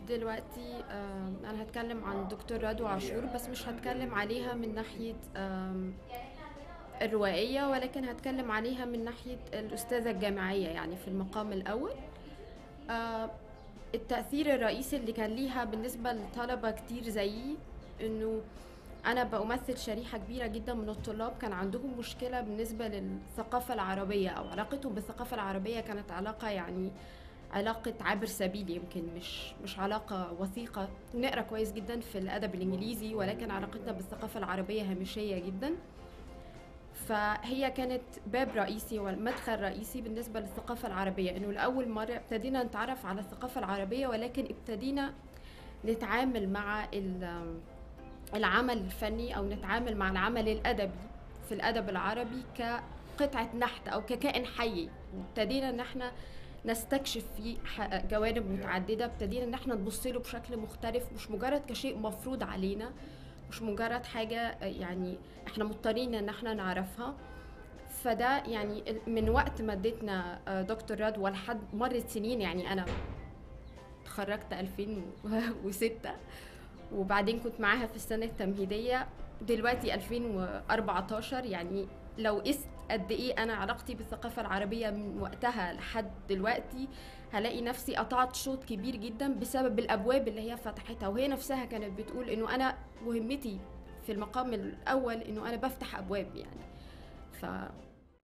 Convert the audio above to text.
دلوقتي آم، انا هتكلم عن دكتور رضوى عاشور بس مش هتكلم عليها من ناحية آم، الروائية ولكن هتكلم عليها من ناحية الأستاذة الجامعية يعني في المقام الأول آه، التأثير الرئيسي اللي كان ليها بالنسبة لطلبة كتير زيي إنه أنا بمثل شريحة كبيرة جدا من الطلاب كان عندهم مشكلة بالنسبة للثقافة العربية أو علاقتهم بالثقافة العربية كانت علاقة يعني علاقة عابر سبيل يمكن مش مش علاقة وثيقة نقرا كويس جدا في الأدب الإنجليزي ولكن علاقتنا بالثقافة العربية هامشية جدا فهي كانت باب رئيسي والمدخل رئيسي بالنسبة للثقافة العربية إنه لأول مرة ابتدينا نتعرف على الثقافة العربية ولكن ابتدينا نتعامل مع ال- العمل الفني أو نتعامل مع العمل الأدبي في الأدب العربي كقطعة نحت أو ككائن حي ابتدينا إن احنا نستكشف فيه ح- جوانب متعددة ابتدينا إن احنا نبص له بشكل مختلف مش مجرد كشيء مفروض علينا مش مجرد حاجة آه، يعني احنا مضطرين ان احنا نعرفها فده يعني ال- من وقت ما اديتنا آه، دكتور رضوى لحد مرت سنين يعني انا اتخرجت 2006 وبعدين كنت معاها في السنة التمهيدية دلوقتي 2014 يعني لو قست قد ايه انا علاقتي بالثقافة العربية من وقتها لحد دلوقتي هلاقي نفسي قطعت شوط كبير جدا بسبب الابواب اللي هي فتحتها وهي نفسها كانت بتقول انه انا مهمتي في المقام الاول انه انا بفتح ابواب يعني ف